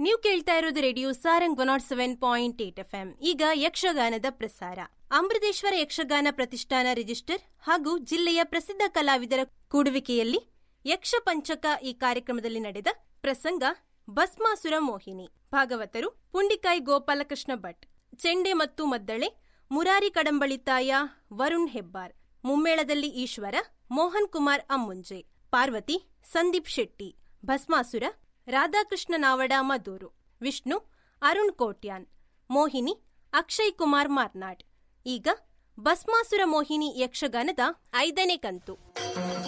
ನೀವು ಕೇಳ್ತಾ ಇರೋದು radio Sarang one naught seven point eight F M ಈಗ ಯಕ್ಷಗಾನದ ಪ್ರಸಾರ ಅಮೃತೇಶ್ವರ ಯಕ್ಷಗಾನ ಪ್ರತಿಷ್ಠಾನ ರಿಜಿಸ್ಟರ್ ಹಾಗೂ ಜಿಲ್ಲೆಯ ಪ್ರಸಿದ್ಧ ಕಲಾವಿದರ ಕೂಡುವಿಕೆಯಲ್ಲಿ ಯಕ್ಷ ಪಂಚಕ ಈ ಕಾರ್ಯಕ್ರಮದಲ್ಲಿ ನಡೆದ ಪ್ರಸಂಗ ಭಸ್ಮಾಸುರ ಮೋಹಿನಿ ಭಾಗವತರು ಪುಂಡಿಕಾಯಿ ಗೋಪಾಲಕೃಷ್ಣ ಭಟ್ ಚೆಂಡೆ ಮತ್ತು ಮದ್ದಳೆ ಮುರಾರಿ ಕಡಂಬಳಿತಾಯ ವರುಣ್ ಹೆಬ್ಬಾರ್ ಮುಮ್ಮೇಳದಲ್ಲಿ ಈಶ್ವರ ಮೋಹನ್ ಕುಮಾರ್ ಅಮ್ಮುಂಜೆ ಪಾರ್ವತಿ ಸಂದೀಪ್ ಶೆಟ್ಟಿ ಭಸ್ಮಾಸುರ ರಾಧಾಕೃಷ್ಣ ನಾವಡ ಮದೂರು ವಿಷ್ಣು ಅರುಣ್ ಕೋಟ್ಯಾನ್ ಮೋಹಿನಿ ಅಕ್ಷಯ್ ಕುಮಾರ್ ಮಾರ್ನಾಡ್ ಈಗ ಭಸ್ಮಾಸುರ ಮೋಹಿನಿ ಯಕ್ಷಗಾನದ ಐದನೇ ಕಂತು